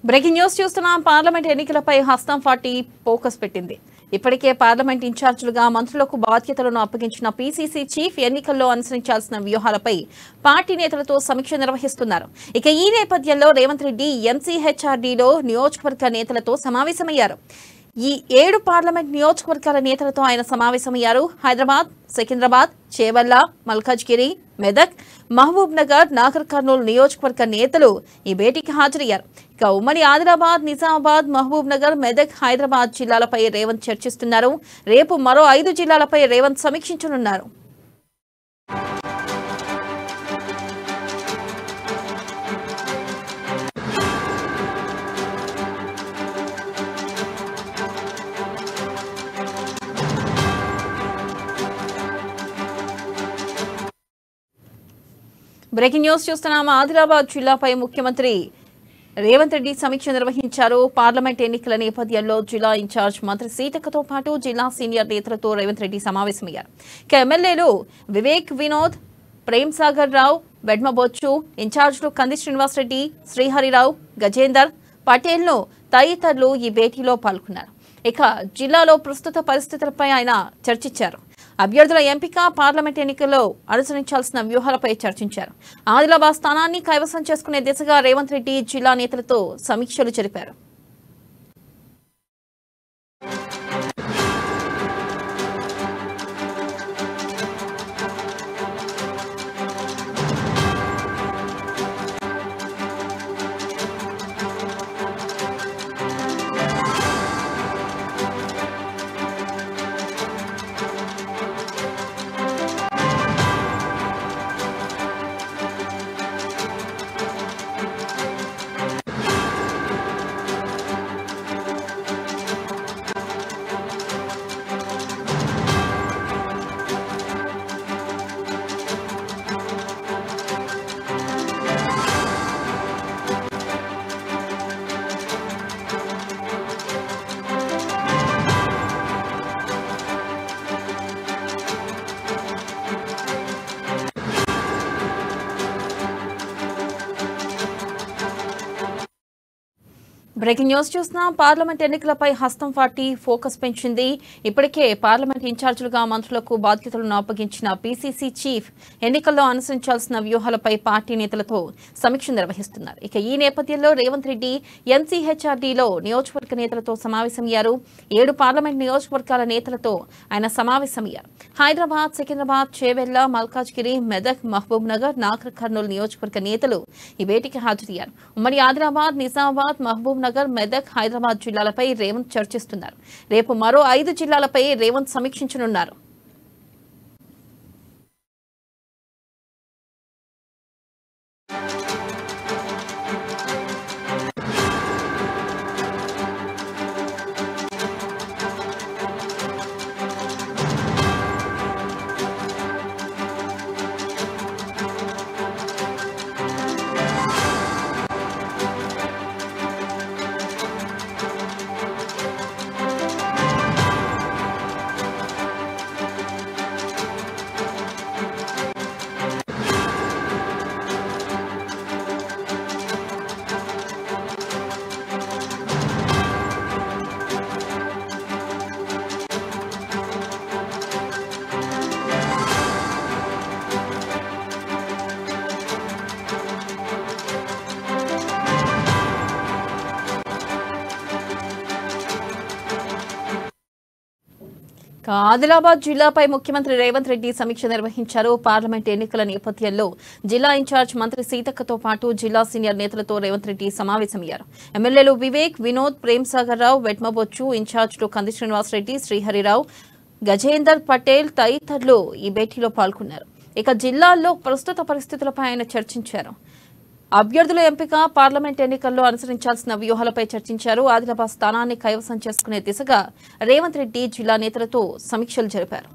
breaking news చూస్తున్నాం parliament ఎన్నికలపై హస్తం పార్టీ ఫోకస్ పెట్టింది ఇప్పటికే పార్లమెంట్ ఇన్ఛార్జీలుగా మంత్రులకు బాధ్యతలను అప్పగించిన పీసీసీ చీఫ్ ఎన్నికల్లో అనుసరించాల్సిన వ్యూహాలపై పార్టీ నేతలతో సమీక్ష నిర్వహిస్తున్నారు ఇక ఈ నేపథ్యంలో రేవంత్ రెడ్డి ఎంసీహెచ్ఆర్డీలో నియోజకవర్గ నేతలతో సమావేశమయ్యారు ఈ ఏడు పార్లమెంట్ నియోజకవర్గాల నేతలతో ఆయన సమావేశమయ్యారు హైదరాబాద్ సికింద్రాబాద్ చేవల్ల మల్కాజ్గిరి మెదక్ మహబూబ్ నగర్ నాగర్ కర్నూలు నియోజకవర్గ నేతలు ఈ భేటీకి హాజరయ్యారు ఇక ఉమ్మడి ఆదిలాబాద్ నిజామాబాద్ మహబూబ్ నగర్ మెదక్ హైదరాబాద్ జిల్లాలపై రేవంత్ చర్చిస్తున్నారు రేపు మరో ఐదు జిల్లాలపై రేవంత్ సమీక్షించనున్నారు బ్రేకింగ్ న్యూస్ చూస్తున్నాం ఆదిలాబాద్ జిల్లాపై ముఖ్యమంత్రి రేవంత్ రెడ్డి సమీక్ష నిర్వహించారు పార్లమెంట్ ఎన్నికల నేపథ్యంలో జిల్లా ఇన్ఛార్జ్ మంత్రి సీతక్కతో పాటు జిల్లా సీనియర్ నేతలతో రేవంత్ రెడ్డి సమావేశమయ్యారు ఇక ఎమ్మెల్యేలు వివేక్ వినోద్ ప్రేమ్ సాగర్ రావు వెడ్మబొచ్చు ఇన్ఛార్జ్లు కంది శ్రీనివాసరెడ్డి శ్రీహరిరావు గజేందర్ పటేల్ను తదితరులు ఈ భేటీలో పాల్గొన్నారు ఇక జిల్లాలో ప్రస్తుత పరిస్థితులపై ఆయన చర్చించారు అభ్యర్థుల ఎంపిక పార్లమెంట్ ఎన్నికల్లో అనుసరించాల్సిన వ్యూహాలపై చర్చించారు ఆదిలాబాద్ స్థానాన్ని కైవసం చేసుకునే దిశగా రేవంత్ రెడ్డి జిల్లా నేతలతో సమీక్షలు జరిపారు బ్రేకింగ్ న్యూస్ చూస్తున్నాం పార్లమెంట్ ఎన్నికలపై హస్తం పార్టీ ఫోకస్ పెంచింది ఇప్పటికే పార్లమెంట్ ఇన్ఛార్జీలుగా మంత్రులకు బాధ్యతలను అప్పగించిన పీసీసీ చీఫ్ ఎన్నికల్లో అనుసరించాల్సిన వ్యూహాలపై పార్టీ నేతలతో సమీక్ష నిర్వహిస్తున్నారు ఇక ఈ నేపథ్యంలో రేవంత్ రెడ్డి ఎన్సీహెచ్ఆర్డీలో నియోజకవర్గ నేతలతో సమావేశమయ్యారు ఏడు పార్లమెంట్ నియోజకవర్గాల నేతలతో ఆయన సమావేశమయ్యారు హైదరాబాద్ సికింద్రాబాద్ చేవెళ్ల మల్కాజ్గిరి మెదక్ మహబూబ్ నగర్ నాగర్ కర్నూలు నియోజకవర్గ నేతలు ఈ భేటీకి హాజరయ్యారు ఉమ్మడి ఆదిలాబాద్ నిజామాబాద్ మహబూబ్ నగర్ మెదక్ హైదరాబాద్ జిల్లాలపై రేవంత్ చర్చిస్తున్నారు రేపు మరో ఐదు జిల్లాలపై రేవంత్ సమీక్షించనున్నారు ఇక ఆదిలాబాద్ జిల్లాపై ముఖ్యమంత్రి రేవంత్ రెడ్డి సమీక్ష నిర్వహించారు పార్లమెంట్ ఎన్నికల నేపథ్యంలో జిల్లా ఇన్ఛార్జ్ మంత్రి సీతక్కతో పాటు జిల్లా సీనియర్ నేతలతో రేవంత్ రెడ్డి సమావేశమయ్యారు ఎమ్మెల్యేలు వివేక్ వినోద్ ప్రేమ్ సాగర్ రావు వెట్మబొచ్చు ఇన్ఛార్జ్లు కంది శ్రీనివాసరెడ్డి శ్రీహరిరావు గజేందర్ పటేల్ తదితరులు ఈ భేటీలో పాల్గొన్నారు ఇక జిల్లాల్లో ప్రస్తుత పరిస్థితులపై ఆయన చర్చించారు అభ్యర్థుల ఎంపిక పార్లమెంట్ ఎన్నికల్లో అనుసరించాల్సిన వ్యూహాలపై చర్చించారు ఆదిలాబాద్ స్థానాన్ని కైవసం చేసుకునే దిశగా రేవంత్ రెడ్డి జిల్లా నేతలతో సమీక్షలు జరిపారు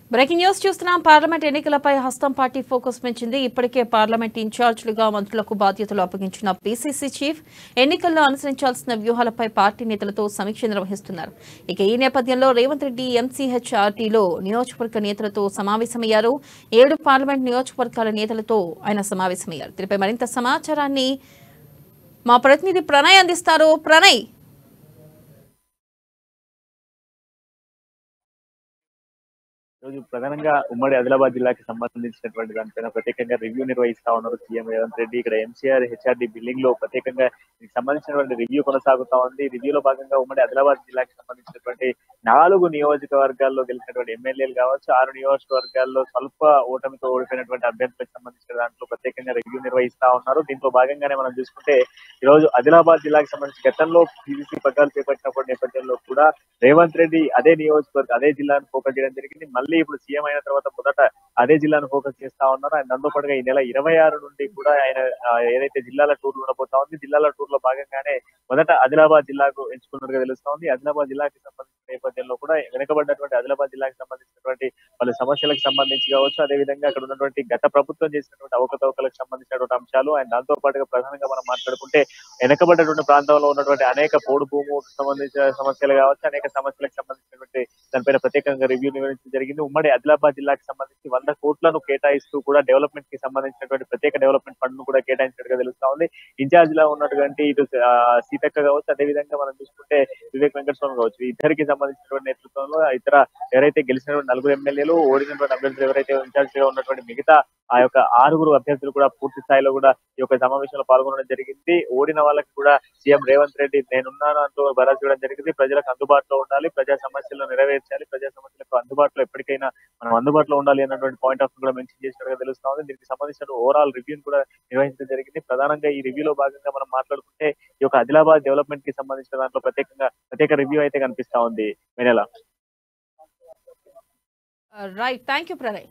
బ్రేకింగ్ న్యూస్ చూస్తున్నాం పార్లమెంట్ ఎన్నికలపై హస్తం పార్టీ ఫోకస్ పెంచింది ఇప్పటికే పార్లమెంట్ ఇన్ఛార్జీలుగా మంత్రులకు బాధ్యతలు అప్పగించిన పీసీసీ చీఫ్ ఎన్నికల్లో అనుసరించాల్సిన వ్యూహాలపై పార్టీ నేతలతో సమీక్ష నిర్వహిస్తున్నారు ఇక ఈ నేపథ్యంలో రేవంత్ రెడ్డి ఎంసీహెచ్ఆర్టీలో నియోజకవర్గ నేతలతో సమావేశమయ్యారు ఏడు పార్లమెంట్ నియోజకవర్గాల నేతలతో ఆయన సమావేశమయ్యారు దీనిపై మరింత సమాచారాన్ని మా ప్రతినిధి ప్రణయ్ అందిస్తారు ప్రణయ్ రోజు ప్రధానంగా ఉమ్మడి ఆదిలాబాద్ జిల్లాకి సంబంధించినటువంటి దానిపైన ప్రత్యేకంగా రివ్యూ నిర్వహిస్తా ఉన్నారు సీఎం రేవంత్ రెడ్డి ఇక్కడ ఎంసీఆర్ హెచ్ఆర్డి బిల్డింగ్ లో ప్రత్యేకంగా దీనికి సంబంధించినటువంటి రివ్యూ కొనసాగుతా ఉంది రివ్యూలో భాగంగా ఉమ్మడి ఆదిలాబాద్ జిల్లాకి సంబంధించినటువంటి నాలుగు నియోజకవర్గాల్లో గెలిచినటువంటి ఎమ్మెల్యేలు కావచ్చు ఆరు నియోజకవర్గాల్లో స్వల్ప ఓటమితో ఓడిపోయినటువంటి అభ్యర్థులకు సంబంధించిన దాంట్లో ప్రత్యేకంగా రివ్యూ నిర్వహిస్తా ఉన్నారు దీంట్లో భాగంగానే మనం చూసుకుంటే ఈ రోజు ఆదిలాబాద్ జిల్లాకి సంబంధించి గతంలో పీసీసీ పగ్గాలు చేపట్టినప్పుడు నేపథ్యంలో కూడా రేవంత్ రెడ్డి అదే నియోజకవర్గం అదే జిల్లాను ఫోకస్ చేయడం జరిగింది మళ్ళీ ఇప్పుడు సీఎం అయిన తర్వాత మొదట అదే జిల్లాను ఫోకస్ చేస్తా ఉన్నారు ఆయన దాంతో పాటుగా ఈ నెల ఇరవై ఆరు నుండి కూడా ఆయన ఆ, ఏదైతే జిల్లాల టూర్ ఉండబోతా ఉంది జిల్లాల టూర్ లో భాగంగానే మొదట ఆదిలాబాద్ జిల్లాకు ఎంచుకున్నట్టుగా తెలుస్తా ఉంది ఆదిలాబాద్ జిల్లాకి సంబంధించిన నేపథ్యంలో కూడా వెనుకబడినటువంటి ఆదిలాబాద్ జిల్లాకి సంబంధించినటువంటి పలు సమస్యలకు సంబంధించి కావచ్చు అదే విధంగా అక్కడ ఉన్నటువంటి గత ప్రభుత్వం చేసినటువంటి అవకతవకలకు సంబంధించినటువంటి అంశాలు అండ్ దాంతో పాటుగా ప్రధానంగా మనం మాట్లాడుకుంటే వెనకబడ్డటువంటి ప్రాంతంలో ఉన్నటువంటి అనేక పోడు భూములకు సంబంధించిన సమస్యలు కావచ్చు అనేక సమస్యలకు సంబంధించినటువంటి దానిపైన ప్రత్యేకంగా రివ్యూ నిర్వహించడం జరిగింది ఉమ్మడి ఆదిలాబాద్ జిల్లాకి సంబంధించి వంద కోట్లను కేటాయిస్తూ కూడా డెవలప్మెంట్ కి సంబంధించినటువంటి ప్రత్యేక డెవలప్మెంట్ ఫండ్ ను కూడా కేటాయించినట్టుగా తెలుస్తా ఉంది ఇన్ఛార్జ్ లా ఉన్నటువంటి ఇటు ఆ, సీతక్క కావచ్చు అదే విధంగా మనం చూసుకుంటే వివేక్ వెంకటస్వామి కావచ్చు ఈ ఇద్దరికి సంబంధించినటువంటి నేతృత్వంలో ఇతర ఎవరైతే గెలిచినటువంటి నలుగురు ఎమ్మెల్యేలు ఓడినటువంటి అభ్యర్థులు ఎవరైతే ఇన్ఛార్జ్ గా ఉన్నటువంటి మిగతా ఆ యొక్క ఆరుగురు అభ్యర్థులు కూడా పూర్తి స్థాయిలో కూడా ఈ యొక్క సమావేశంలో పాల్గొనడం జరిగింది ఓడిన వాళ్ళకి కూడా సీఎం రేవంత్ రెడ్డి నేనున్నాను అంటూ భరోసా ఇవ్వడం జరిగింది ప్రజలకు అందుబాటులో ఉండాలి ప్రజా సమస్యలను నెరవేర్చాలి ప్రజా సమస్యలకు అందుబాటులో ఎప్పటికైనా మనం అందుబాటులో ఉండాలి అన్నటువంటి పాయింట్ ఆఫ్ కూడా మెన్షన్ చేసినట్టుగా తెలుస్తా ఉంది దీనికి సంబంధించిన ఓవరాల్ రివ్యూని కూడా నిర్వహించడం జరిగింది ప్రధానంగా ఈ రివ్యూలో భాగంగా మనం మాట్లాడుకుంటే ఈ యొక్క ఆదిలాబాద్ డెవలప్మెంట్ కి సంబంధించిన దాంట్లో ప్రత్యేకంగా ప్రత్యేక రివ్యూ అయితే కనిపిస్తా ఉంది Vennela right thank you Pranay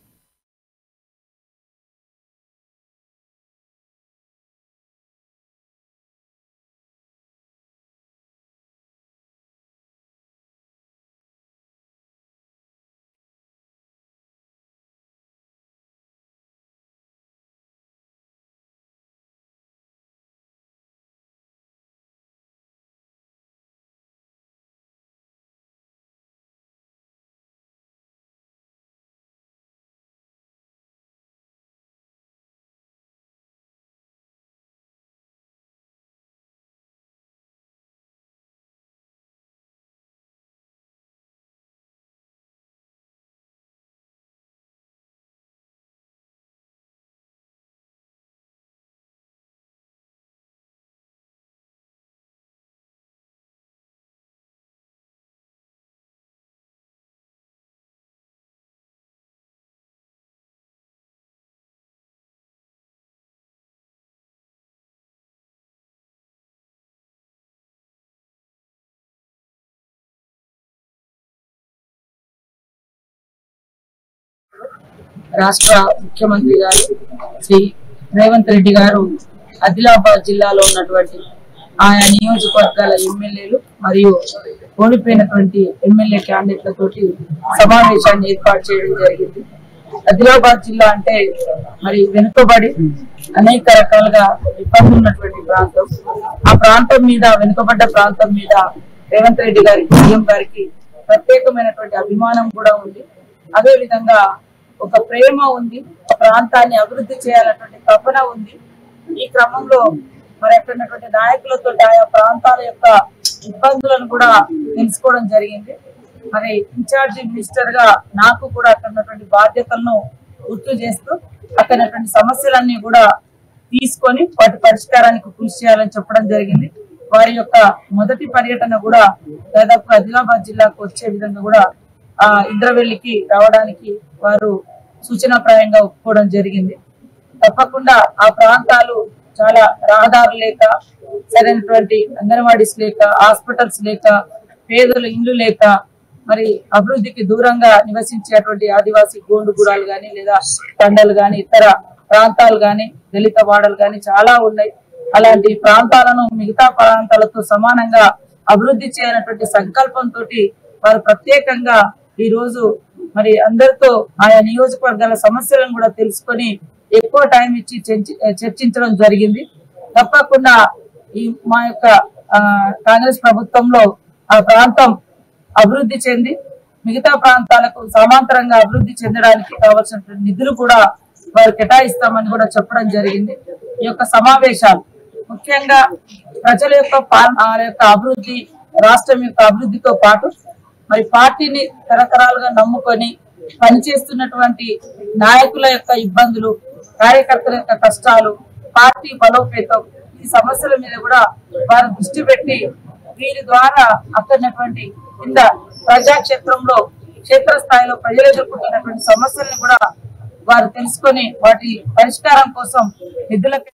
రాష్ట్ర ముఖ్యమంత్రి గారు శ్రీ రేవంత్ రెడ్డి గారు ఆదిలాబాద్ జిల్లాలో ఉన్నటువంటి ఆయా నియోజకవర్గాల ఎమ్మెల్యేలు మరియు ఓడిపోయినటువంటి ఎమ్మెల్యే క్యాండిడేట్లతోటి సమావేశాన్ని ఏర్పాటు చేయడం జరిగింది ఆదిలాబాద్ జిల్లా అంటే మరి వెనుకబడి అనేక రకాలుగా ఇబ్బందులు ఉన్నటువంటి ప్రాంతం ఆ ప్రాంతం మీద వెనుకబడ్డ ప్రాంతం మీద రేవంత్ రెడ్డి గారికి సీఎం గారికి ప్రత్యేకమైనటువంటి అభిమానం కూడా ఉంది అదే విధంగా ఒక ప్రేమ ఉంది ఆ ప్రాంతాన్ని అభివృద్ధి చేయాలన్నటువంటి తపన ఉంది ఈ క్రమంలో మరి అక్కడ ఉన్నటువంటి నాయకులతో ఆయా ప్రాంతాల యొక్క ఇబ్బందులను కూడా తెలుసుకోవడం జరిగింది మరి ఇన్ఛార్జి మినిస్టర్ గా నాకు కూడా అక్కడ ఉన్నటువంటి బాధ్యతలను గుర్తు చేస్తూ అక్కడ ఉన్నటువంటి సమస్యలన్నీ కూడా తీసుకొని వాటి పరిష్కారానికి కృషి చేయాలని చెప్పడం జరిగింది వారి యొక్క మొదటి పర్యటన కూడా దాదాపు ఆదిలాబాద్ జిల్లాకు వచ్చే విధంగా కూడా ఆ ఇంద్రవెల్లికి రావడానికి వారు సూచనాప్రాయంగా ఒప్పుకోవడం జరిగింది తప్పకుండా ఆ ప్రాంతాలు చాలా రహదారులు లేక సరైనటువంటి అంగన్వాడీస్ లేక హాస్పిటల్స్ లేక పేదల ఇండ్లు లేక మరి అభివృద్ధికి దూరంగా నివసించేటువంటి ఆదివాసీ గోండుగూడాలు గాని లేదా తండలు గాని ఇతర ప్రాంతాలు గాని దళిత వాడలు గాని చాలా ఉన్నాయి అలాంటి ప్రాంతాలను మిగతా ప్రాంతాలతో సమానంగా అభివృద్ధి చేయాలన్నటువంటి సంకల్పంతో వారు ప్రత్యేకంగా ఈ రోజు మరి అందరితో ఆయా నియోజకవర్గాల సమస్యలను కూడా తెలుసుకొని ఎక్కువ టైం ఇచ్చి చర్చి- చర్చించడం జరిగింది తప్పకుండా ఈ మా యొక్క ఆ, కాంగ్రెస్ ప్రభుత్వంలో ఆ ప్రాంతం అభివృద్ధి చెంది మిగతా ప్రాంతాలకు సమాంతరంగా అభివృద్ధి చెందడానికి కావాల్సిన నిధులు కూడా వారు కేటాయిస్తామని కూడా చెప్పడం జరిగింది ఈ యొక్క సమావేశాలు ముఖ్యంగా ప్రజల యొక్క పాలన వాళ్ళ యొక్క అభివృద్ధి రాష్ట్రం యొక్క అభివృద్ధితో పాటు మరి పార్టీని తరతరాలుగా నమ్ముకొని పనిచేస్తున్నటువంటి నాయకుల యొక్క ఇబ్బందులు కార్యకర్తల యొక్క కష్టాలు పార్టీ బలోపేతం ఈ సమస్యల మీద కూడా వారు దృష్టి పెట్టి వీరి ద్వారా అక్కడటువంటి కింద ప్రజాక్షేత్రంలో క్షేత్రస్థాయిలో ప్రజలు ఎదుర్కొంటున్నటువంటి సమస్యల్ని కూడా వారు తెలుసుకొని వాటి పరిష్కారం కోసం నిధుల